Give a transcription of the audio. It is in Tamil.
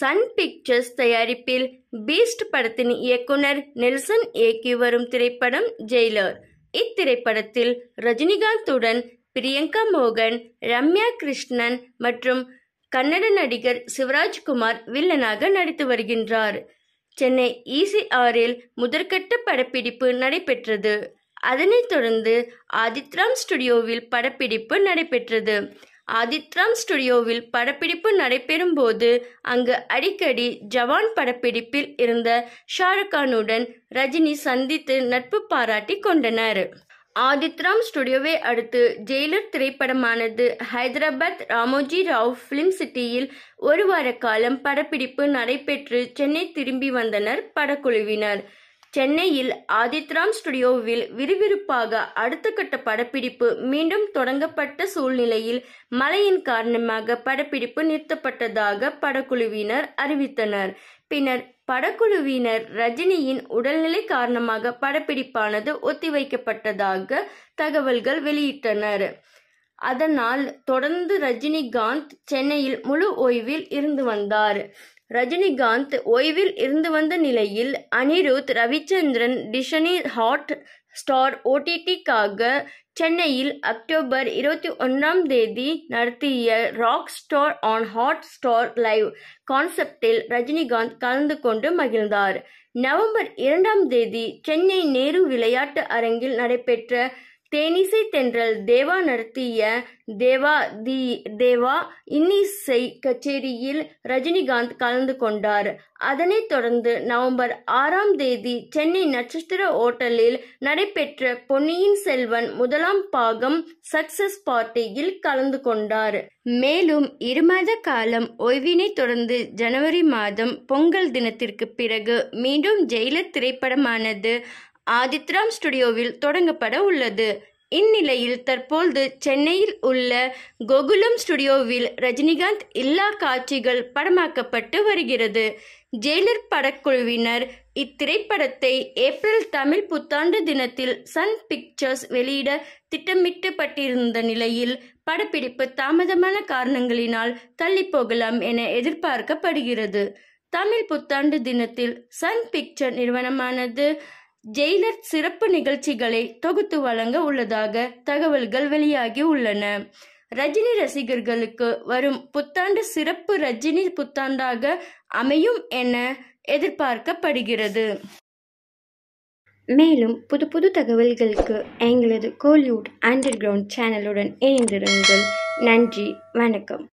சன் பிக்சர்ஸ் தயாரிப்பில் பீஸ்ட் படத்தின் இயக்குனர் நெல்சன் இயக்கி வரும் திரைப்படம் ஜெயிலர் இத்திரைப்படத்தில் ரஜினிகாந்துடன் பிரியங்கா மோகன் ரம்யா கிருஷ்ணன் மற்றும் கன்னட நடிகர் சிவராஜ்குமார் வில்லனாக நடித்து வருகின்றார் சென்னை இசிஆரில் முதற்கட்ட படப்பிடிப்பு நடைபெற்றது அதனைத் தொடர்ந்து ஆதித்ராம் ஸ்டுடியோவில் படப்பிடிப்பு நடைபெற்றது ஆதித்ராம் ஸ்டுடியோவில் படப்பிடிப்பு நடைபெறும் போது அங்கு அடிக்கடி ஜவான் படப்பிடிப்பில் இருந்த ஷாருக் கானுடன் ரஜினி சந்தித்து நட்பு பாராட்டி கொண்டனர் ஆதித்ராம் ஸ்டுடியோவை அடுத்து ஜெயிலர் திரைப்படமானது ஹைதராபாத் ராமோஜி ராவ் பிலிம் சிட்டியில் ஒரு வார காலம் படப்பிடிப்பு நடைபெற்று சென்னை திரும்பி வந்தனர் படக்குழுவினர் சென்னையில் ஆதித்ராம் ஸ்டுடியோவில் விறுவிறுப்பாக அடுத்த கட்ட படப்பிடிப்பு மீண்டும் தொடங்கப்பட்ட சூழ்நிலையில் மழையின் காரணமாக படப்பிடிப்பு நிறுத்தப்பட்டதாக படக்குழுவினர் அறிவித்தனர் பின்னர் படக்குழுவினர் ரஜினியின் உடல்நிலை காரணமாக படப்பிடிப்பானது ஒத்திவைக்கப்பட்டதாக தகவல்கள் வெளியிட்டனர் அதனால் தொடர்ந்து ரஜினிகாந்த் சென்னையில் முழு ஓய்வில் இருந்து வந்தார் ரஜினிகாந்த் ஓய்வில் இருந்து வந்த நிலையில் Anirudh Ravichander Disney Hotstar ஓடிடிக்காக சென்னையில் அக்டோபர் இருபத்தி ஒன்றாம் தேதி நடத்திய rock star on Hotstar live கான்செப்டில் ரஜினிகாந்த் கலந்து கொண்டு மகிழ்ந்தார் நவம்பர் இரண்டாம் தேதி சென்னை நேரு விளையாட்டு அரங்கில் நடைபெற்ற தேனிசை தென்றல் தேவா நடத்திய தேவா தி தேவா இன்னிசை கச்சேரியில் ரஜினிகாந்த் கலந்து கொண்டார் அதனைத் தொடர்ந்து நவம்பர் ஆறாம் தேதி சென்னை நட்சத்திர ஓட்டலில் நடைபெற்ற பொன்னியின் செல்வன் முதலாம் பாகம் சக்சஸ் பார்ட்டியில் கலந்து கொண்டார் மேலும் இருமாத காலம் ஓய்வினை தொடர்ந்து ஜனவரி மாதம் பொங்கல் தினத்திற்கு பிறகு மீண்டும் ஜெயிலர் திரைப்படமானது ஆதித்ராம் ஸ்டுடியோவில் தொடங்கப்பட உள்ளது இந்நிலையில் தற்போது சென்னையில் உள்ள கோகுலம் ஸ்டுடியோவில் ரஜினிகாந்த் இல்லா காட்சிகள் படமாக்கப்பட்டு வருகிறது ஜெயிலர் படக்குழுவினர் இத்திரைப்படத்தை ஏப்ரல் தமிழ் புத்தாண்டு தினத்தில் சன் பிக்சர்ஸ் வெளியிட திட்டமிட்டப்பட்டிருந்த நிலையில் படப்பிடிப்பு தாமதமான காரணங்களினால் தள்ளி போகலாம் என எதிர்பார்க்கப்படுகிறது தமிழ் புத்தாண்டு தினத்தில் சன் பிக்சர் நிறுவனமானது ஜெயிலர் சிறப்பு நிகழ்ச்சிகளை தொகுத்து வழங்க உள்ளதாக தகவல்கள் வெளியாகி உள்ளன ரஜினி ரசிகர்களுக்கு வரும் புத்தாண்டு சிறப்பு ரஜினி புத்தாண்டாக அமையும் என எதிர்பார்க்கப்படுகிறது மேலும் புது புது தகவல்களுக்கு எங்களது கோலிவுட் அண்டர் கிரவுண்ட் சேனலுடன் இணைந்திருங்கள் நன்றி வணக்கம்